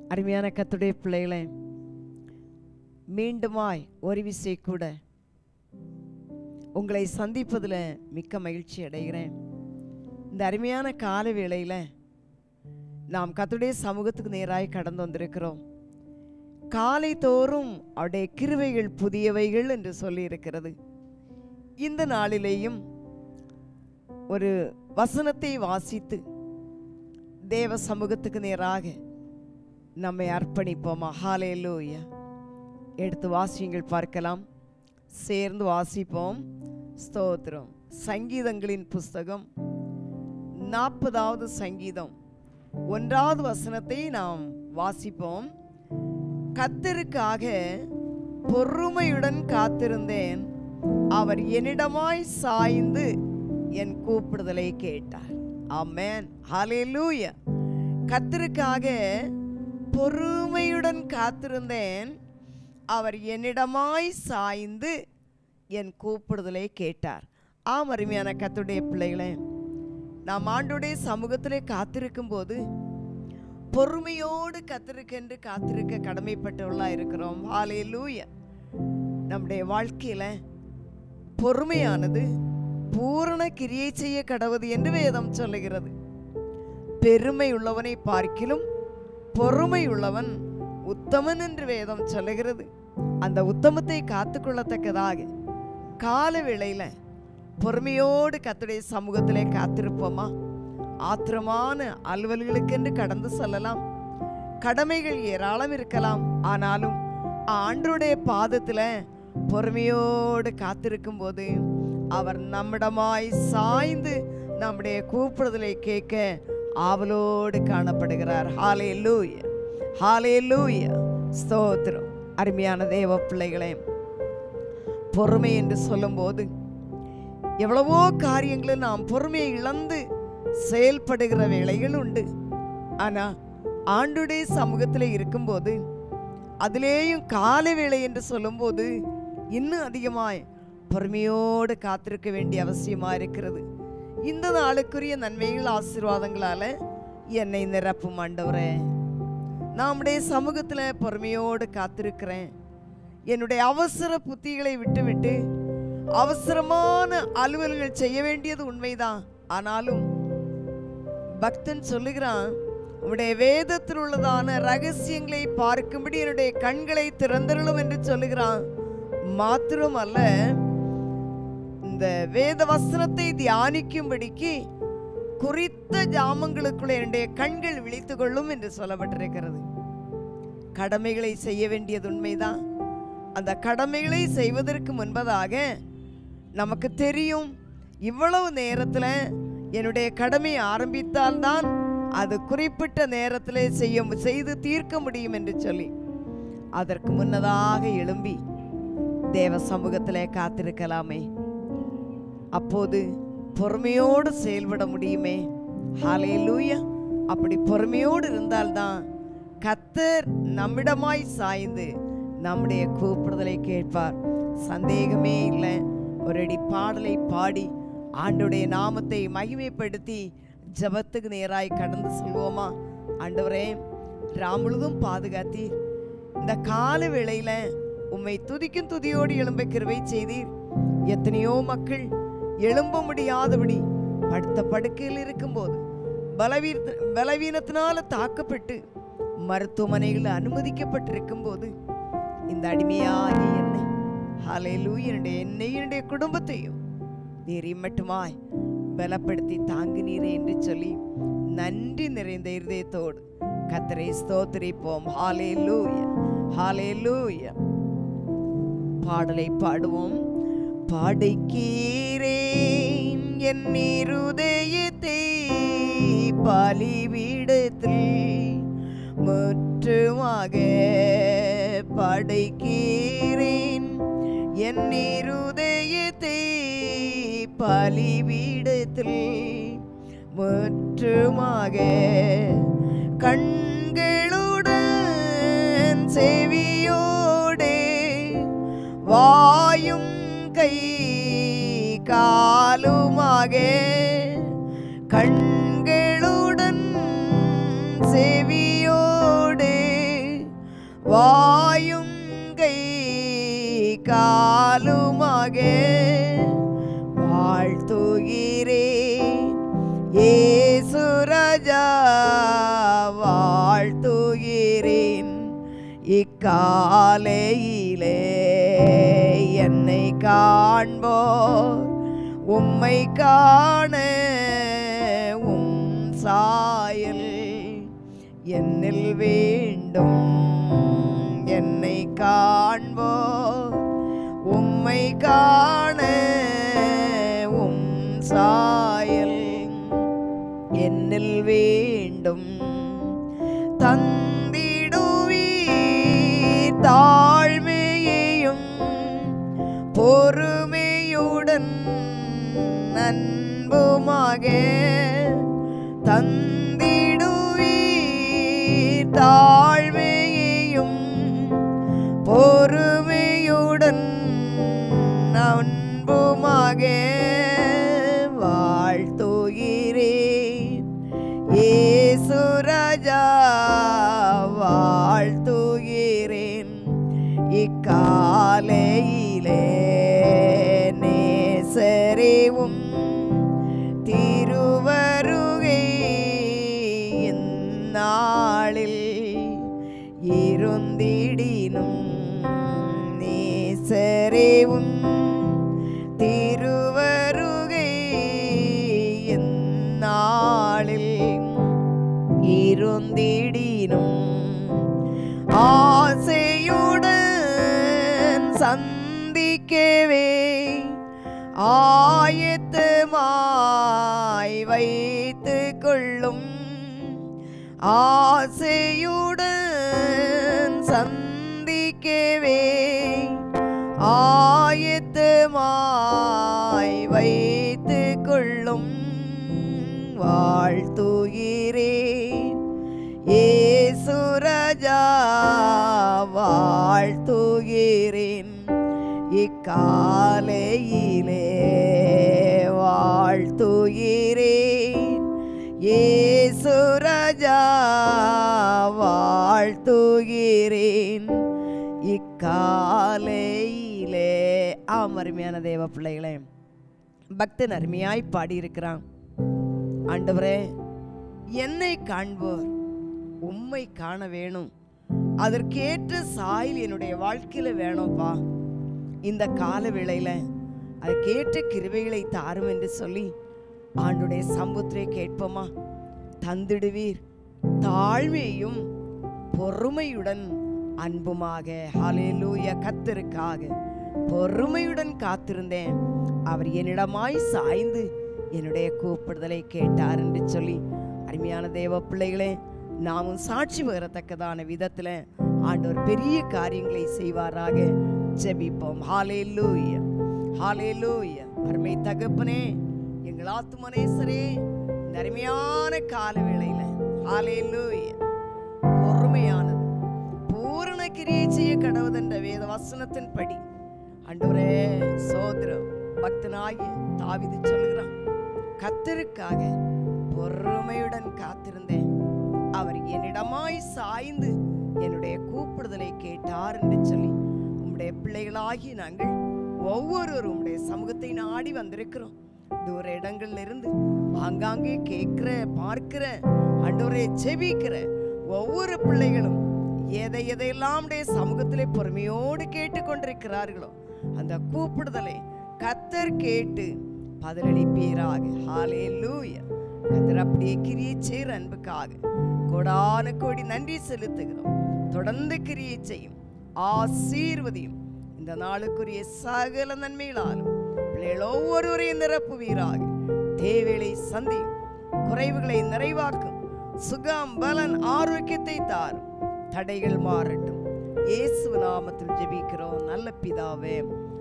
அருமையான கத்துடைய பிள்ளைகளே மீண்டுமாய் ஒரு விசை கூட உங்களை சந்திப்பதில் மிக்க மகிழ்ச்சி அடைகிறேன் இந்த அருமையான கால வேளையில் நாம் கத்துடைய சமூகத்துக்கு நேராய் கடந்து வந்திருக்கிறோம் காலை தோறும் அவருடைய கிருவைகள் புதியவைகள் என்று சொல்லி இருக்கிறது இந்த நாளிலேயும் ஒரு வசனத்தை வாசித்து தேவ சமூகத்துக்கு நேராக நம்மை அர்ப்பணிப்போம் ஹalleluya எடுத்து வாசியுங்கள் பார்க்கலாம் சேர்ந்து வாசிப்போம் ஸ்தோத்திரம் சங்கீதங்களின் புஸ்தகம் நாற்பதாவது சங்கீதம் ஒன்றாவது வசனத்தை நாம் வாசிப்போம் கத்தருக்காக பொறுமையுடன் காத்திருந்தேன் அவர் என்னிடமாய் சாய்ந்து என் கூப்பிடுதலை கேட்டார் ஆமென் ஹalleluya கத்தருக்காக பொறுமையுடன் காத்திருந்தேன் அவர் என்னிடமாய் சாய்ந்து என் கூப்பிடுதலை கேட்டார் ஆம் அருமையான கத்துடைய பிள்ளைகளே நாம் ஆண்டுடைய சமூகத்திலே காத்திருக்கும் போது பொறுமையோடு கத்திருக்கென்று காத்திருக்க கடமைப்பட்டவர்களா இருக்கிறோம் ஹalleluya நம்முடைய வாழ்க்கையில பொறுமையானது பூரண கிரியை செய்ய கடவுது என்று வேதம் சொல்லுகிறது பெருமை உள்ளவனை பார்க்கிலும் பொறுமை உள்ளவன் உத்தமன் என்று வேதம் சொல்லுகிறது அந்த உத்தமத்தை காத்துக்கொள்ளத்தக்கதாக கால வேளையில பொறுமையோடு கத்துடைய சமூகத்திலே காத்திருப்போமா ஆத்திரமான அலுவல்களுக்கென்று கடந்து செல்லலாம் கடமைகள் ஏராளம் இருக்கலாம் ஆனாலும் ஆண்டருடைய பாதத்துல பொறுமையோடு காத்திருக்கும் போது அவர் நம்மிடமாய் சாய்ந்து நம்முடைய கூப்பிடுதலை கேட்க ஆவலோடு காணப்படுகிறார் ஹாலே லூயா ஹாலே லூயா ஸ்தோத்திரம் அருமையான தேவ பிள்ளைகளே பொறுமை என்று சொல்லும்போது எவ்வளவோ காரியங்களை நாம் பொறுமையை இழந்து செயல்படுகிற வேளைகள் உண்டு ஆனா ஆண்டுடைய சமூகத்தில் இருக்கும்போது அதிலேயும் காலை வேளை என்று சொல்லும்போது இன்னும் அதிகமாய் பொறுமையோடு காத்திருக்க வேண்டிய அவசியமா இருக்கிறது இந்த நாளுக்குரிய நன்மைகள் ஆசீர்வாதங்களால என்னை நிரப்பும் ஆண்டவரே நம்முடைய சமூகத்துல பொறுமையோடு காத்திருக்கிறேன் என்னுடைய அவசர புத்திகளை விட்டுவிட்டு அவசரமான அலுவல்கள் செய்ய வேண்டியது உண்மைதான் ஆனாலும் பக்தன் சொல்லுகிறான் உம்முடைய வேதத்தில் உள்ளதான ரகசியங்களை பார்க்கும்படி என்னுடைய கண்களை திறந்தருளும் என்று சொல்லுகிறான் மாத்திரமல்ல இந்த வேத வசனத்தை தியானிக்கும்படிக்கு குறித்த ஜாமங்களுக்குள்ள என்னுடைய கண்கள் விழித்துக் கொள்ளும் என்று சொல்லப்பட்டிருக்கிறது கடமைகளை செய்ய வேண்டியது உண்மைதான் அந்த கடமைகளை செய்வதற்கு முன்பதாக நமக்கு தெரியும் இவ்வளவு நேரத்தில் என்னுடைய கடமை ஆரம்பித்தால்தான் அது குறிப்பிட்ட நேரத்தில் செய்ய செய்து தீர்க்க முடியும் என்று சொல்லி அதற்கு முன்னதாக எழும்பி தேவ சமூகத்திலே காத்திருக்கலாமே அப்போது பொறுமையோடு செயல்பட முடியுமே ஹாலே அப்படி பொறுமையோடு இருந்தால்தான் கத்தர் நம்மிடமாய் சாய்ந்து நம்முடைய கூப்பிடுதலை கேட்பார் சந்தேகமே இல்லை ஒரு அடி பாடலை பாடி ஆண்டுடைய நாமத்தை மகிமைப்படுத்தி ஜபத்துக்கு நேராய் கடந்து செல்வோமா ஆண்டவரே ராமுழுதும் பாதுகாத்தீர் இந்த கால வேளையில உம்மை துதிக்கும் துதியோடு எழும்ப கிருவை செய்தீர் எத்தனையோ மக்கள் எழும்ப முடியாதபடி படுத்த படுக்கையில் இருக்கும்போது பலவீன பலவீனத்தினால தாக்கப்பட்டு மருத்துவமனைகளில் அனுமதிக்கப்பட்டிருக்கும் போது இந்த அடிமையாகிய என்னை ஹalleluya என்னுடைய என்னை என்னுடைய குடும்பத்தையும் நீர் இம்மட்டுமாய் பலப்படுத்தி தாங்கினீரே என்று சொல்லி நன்றி நிறைந்த இருதயத்தோடு கத்தரை ஸ்தோத்திரிப்போம் ஹalleluya ஹalleluya பாடலை பாடுவோம் பாடைக்கீரேன் என் இருதயத்தை பலிபீடத்தில் முற்றுமாக படைக்கீரேன் என் இருதயத்தை பலிபீடத்தில் முற்றுமாக கண்களுடன் செவியோடு வாயும் கை காலுமாக கண்களுடன் செவியோடு இக்காலையிலே என்னை காண்போர் உம்மை காண உம் சாயல் என்னில் வேண்டும் என்னை காண்போர் உம்மை காண உம் சாயல் என்னில் வேண்டும் தந்திடுவீர் தாழ்மையையும் பொறுமையுடன் அன்புமாக தந்திடுவீர் தாழ்மையையும் பொறுமையுடன் அன்புமாக வாழ்த்துகிறேன் ஏசுராஜா வாழ்த்துகிறேன் இக்காலையிலே நேசரேவும் திருவருகை இந்நாளில் இருந்திடினும் நேசரேவும் திருவருகை இந்நாளில் இருந்திடினும் ஆசையுடன் சந்திக்கவே ஆயத்தமாய் வைத்து கொள்ளும் ஆசையுடன் சந்திக்கவே ஆயத்தமாய் வைத்து கொள்ளும் வாழ்த்துகிறேன் ஏசுரஜா வாழ்த்துகிறேன் இக்காலையிலே வாழ்த்துகிறேன் ஏசுரஜா வாழ்த்துகிறேன் இக்காலையிலே ஆம் அருமையான தேவ பிள்ளைகளே பக்தன் அருமையாய் பாடியிருக்கிறான் ஆண்டவரே என்னை காண்போர் உம்மை காண வேணும் அதற்கேற்ற சாயல் என்னுடைய வாழ்க்கையில வேணும்ப்பா இந்த கால வேளையில அதுக்கேற்ற கிருபைகளை தாரும் என்று சொல்லி ஆண்டுடைய சம்புத்திரை கேட்போமா தந்திடுவீர் தாழ்மையும் பொறுமையுடன் அன்புமாக ஹalleluya கத்தருக்காக பொறுமையுடன் காத்திருந்தேன் அவர் என்னிடமாய் சாய்ந்து என்னுடைய கூப்பிடுதலை கேட்டார் என்று சொல்லி அருமையான தேவ பிள்ளைகளே நாமும் சாட்சி பகரத்தக்கதான விதத்தில் ஆண்டவர் பெரிய காரியங்களை செய்வாராக ஜெபிப்போம் ஹalleluya ஹalleluya அருமை தகப்பனே எங்கள் ஆத்துமனேசரே இந்த அருமையான கால வேளையில ஹalleluya பொறுமையானது பூரண கிரியை செய்ய கடவுதென்ற வேத வசனத்தின் படி ஆண்டவரே சோதரம் பக்தனாகி தாவிது சொல்கிறான் கத்தருக்காக பொறுமையுடன் காத்திருந்தேன் அவர் என்னிடமாய் சாய்ந்து என்னுடைய கூப்பிடுதலை கேட்டார் என்று சொல்லி உம்முடைய பிள்ளைகளாகி நாங்கள் ஒவ்வொருவரும் உம்முடைய சமூகத்தை நாடி வந்திருக்கிறோம் தூர இடங்கள்ல இருந்து ஆங்காங்கே கேட்கிற பார்க்கிற ஆண்டவரே செபிக்கிற ஒவ்வொரு பிள்ளைகளும் எதை எதையெல்லாம் உடைய சமூகத்திலே பொறுமையோடு கேட்டுக்கொண்டிருக்கிறார்களோ அந்த கூப்பிடுதலை கத்தர் கேட்டு பதிலளிப்பீராக ஹாலே லூயா கத்தர் அப்படியே கிரியை செய்கிற அன்புக்காக கோடான கோடி நன்றி செலுத்துகிறோம் தொடர்ந்து கிரியை செய்யும் ஆசீர்வதியும் இந்த நாளுக்குரிய சகல நன்மைகளாலும் பிள்ளைகள் ஒவ்வொருவரையும் நிரப்புவீராக தேவைகளை சந்தியும் குறைவுகளை நிறைவாக்கும் சுகம் பலன் ஆரோக்கியத்தை தாரும் தடைகள் மாறட்டும் இயேசு நாமத்தில் ஜெபிக்கிறோம் நல்ல பிதாவே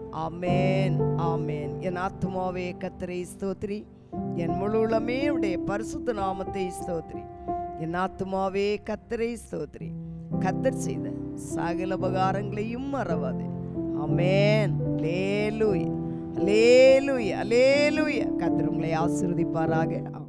ஆமேன் ஆமேன் என் ஆத்துமாவே கத்தரை ஸ்தோத்ரி என் முழு உளமே உடைய பரிசுத்த நாமத்தை ஸ்தோத்ரி என் ஆத்துமாவே கத்தரை ஸ்தோத்ரி கத்தர் செய்த சகல உபகாரங்களையும் மறவாது ஆமேன் லேலூயா லேலூயா லேலூயா கத்தர் உங்களை ஆசீர்வதிப்பாராக ஆமென்.